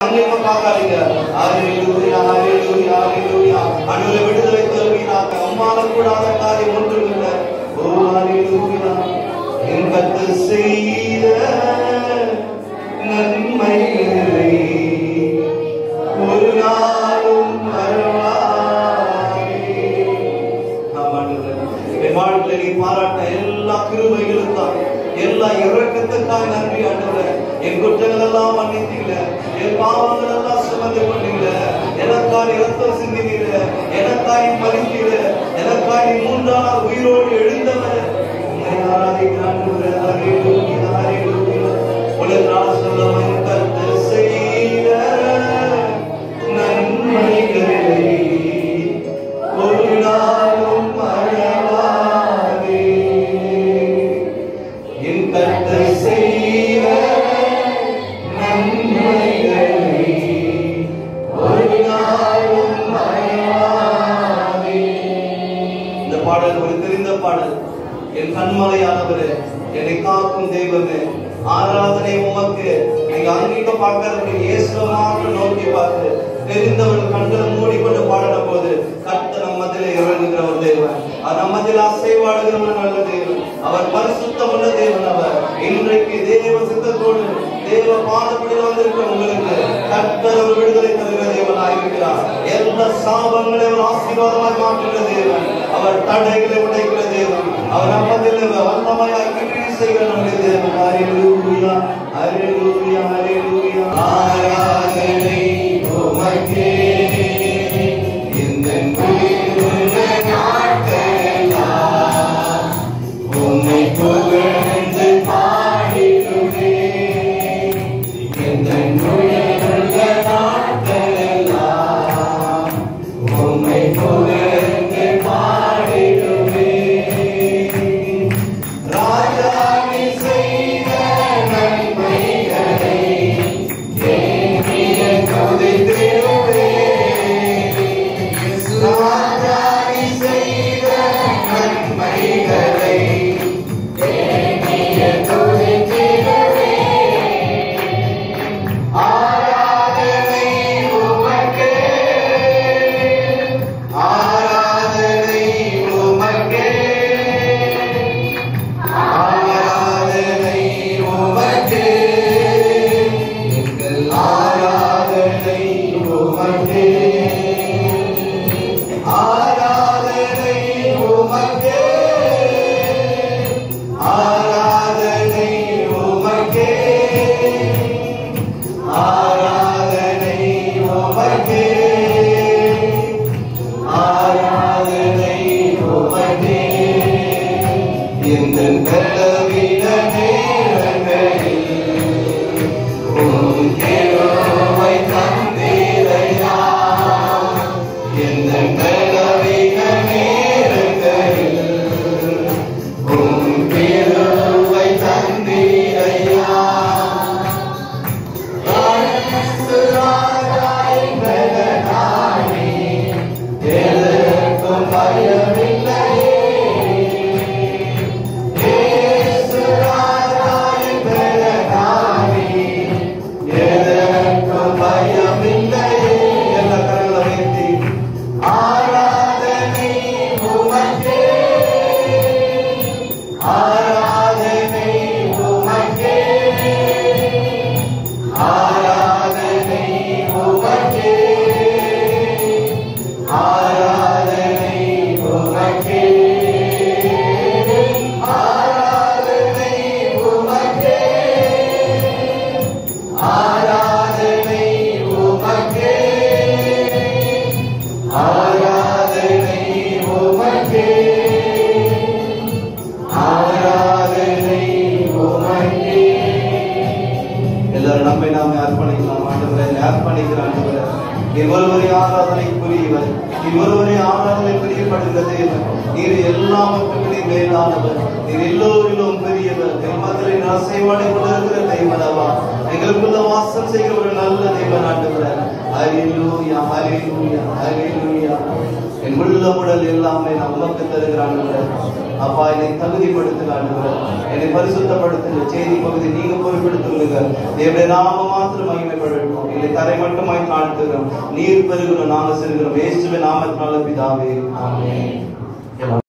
அங்கேயுமா பார்க்காதீங்க ஹalleluya ஹalleluya ஹalleluya அன்றைய விடுதலை தருவீராக அம்மால கூடாத காரியம் ஒன்றும் இல்லை ஓ ஹalleluya என் கத்து செய்த நன்மைகளை ஒரு நாளும் மறவாதே ஆமாண்டவரே. என் வாழ்க்கையில நீ பாராட்ட எல்லா கிருபைகளுக்காக எல்லா இறக்கத்துக்காக நன்றி ஆண்டவரே என் குற்றங்கள் எல்லாம் மன்னித்தீங்க என் பாவங்கள் எல்லாம் சுமந்து கொண்டீங்க எனக்காய் இரத்தம் சிந்தினீங்க எனக்காய் மறித்தீங்க எனக்காய் நீ மூன்றாம் நாள் உயிரோடு எழுந்தவர் உம்மை ஆராதிக்கிறேன் ஆண்டவரே. ஹalleluya, ஹalleluya. உலகால் சொல்லவன் கர்த்தர் செய்த நன்மைகளை ஒரு நாளும் மறவாதே. என் கர்த்தர் செய்த நன்மைகளை ஒரு நாளும் மறவாதே. இந்த பாடல் ஒரு தெரிந்த பாடல் என் கண்மலையானவரே என்னை காக்கும் தெய்வமே ஆராதனை உமக்கு நீங்க அங்கீக பார்க்கறதுக்கு இயேசுவை மாத்திரம் நோக்கி பார்த்து தெரிந்தவன் கண்களை மூடிக்கொண்டு பாடின போது கர்த்த நம்மதிலே இறங்குகிற ஒரு தேவன் அவர் நம்மதில் அசைவாடுகிற ஒரு நல்ல தேவன் அவர் பரிசுத்தமுள்ள தேவன் அவர் இன்றைக்கு தேவ சித்தத்தோடு தேவ பாதப்படியில் வந்திருக்கிற உங்களுக்கு கர்த்தர் ஒரு விடுதலை தருகிற தேவனாய் இருக்கிறார் எல்லா சாபங்களையும் ஒரு ஆசீர்வாதமாய் மாற்றுகிற தேவன் அவர் தடைகளை உடைக்கிற தேவன் அவர் நம்மதில் வல்லமையாய் கிரியை செய்கிற நம்முடைய தேவன் ஹalleluya ஹalleluya ஹalleluya ஆராதனை உமக்கே இந்த உயிருள்ள நாட்களெல்லாம் உம்மை புகழ்ந்து பாடிடுவே இந்த உயிருள்ள நாட்களெல்லாம் உம்மை புகழ்ந்து பாடிடுவே ராஜா நீ செய்த நன்மைகளை எண்ணிய துதித்திடுவே. ராஜா நீ செய்த நன்மைகளை எண்ணிய துதித்திடுவே. ஆராதனை உமக்கே ஆராதனை உமக்கே ஆராதனை உமக்கே எங்கள் ஆராதனை உமக்கே ஆராதனை உமக்கே ஆராதனை உமக்கே ஆராதனை உமக்கே ஆராதனை உமக்கே இந்த பலவீன நேரங்களில் உம் கிருபை தந்தீரையா. இந்த பலவீன நேரங்களில் உம் கிருபை தந்தீரையா. ராஜாய் பலனானே, எதற்கும் பயமில்லையே ஆராதனை உமக்கே ஆராதனை உமக்கே ஆராதனை உமக்கே ஆராதனை உமக்கே ஆராதனை உமக்கே எல்லாரும் நம்மை நாமே அர்ப்பணிக்கலாம் ஆண்டவரை அர்ப்பணிக்கிற ஆண்டவரை இவ்வொருவரை ஆராதனைக்குரியவர் இவ்வொருவரை ஆராதனை பிரியப்படுகிற தேவன் நீர் எல்லாவற்றுக்கும் நீர் மேலானவர் நீர் எல்லோரிலும் பெரியவர் எம்மத்திலே அசைவாடை கொண்டிருக்கிற தெய்வன் அவா எங்களுக்குள்ள வாசம் செய்கிற ஒரு நல்ல தெய்வன் ஆண்டவர் ஹalleluya ஹalleluya ஹalleluya என் உள்ள உடல் எல்லாமே நான் உமக்கு தருகிற ஆண்டவரே அப்பா என்னை தகுதிப்படுத்துங்க ஆண்டவரே என்னை பரிசுத்தப்படுத்துங்க செய்தி பகுதி நீங்க பொறுப்பெடுத்துங்க தேவடைய நாம மாத்திரம் மகிமைப்படட்டும் என்னை தரை மட்டுமாய் தாழ்த்துகிறோம் நீர் பெருகணும் நாங்க செல்கிறோம் இயேசுவின் நாமத்தினால பிதாவே ஆமென்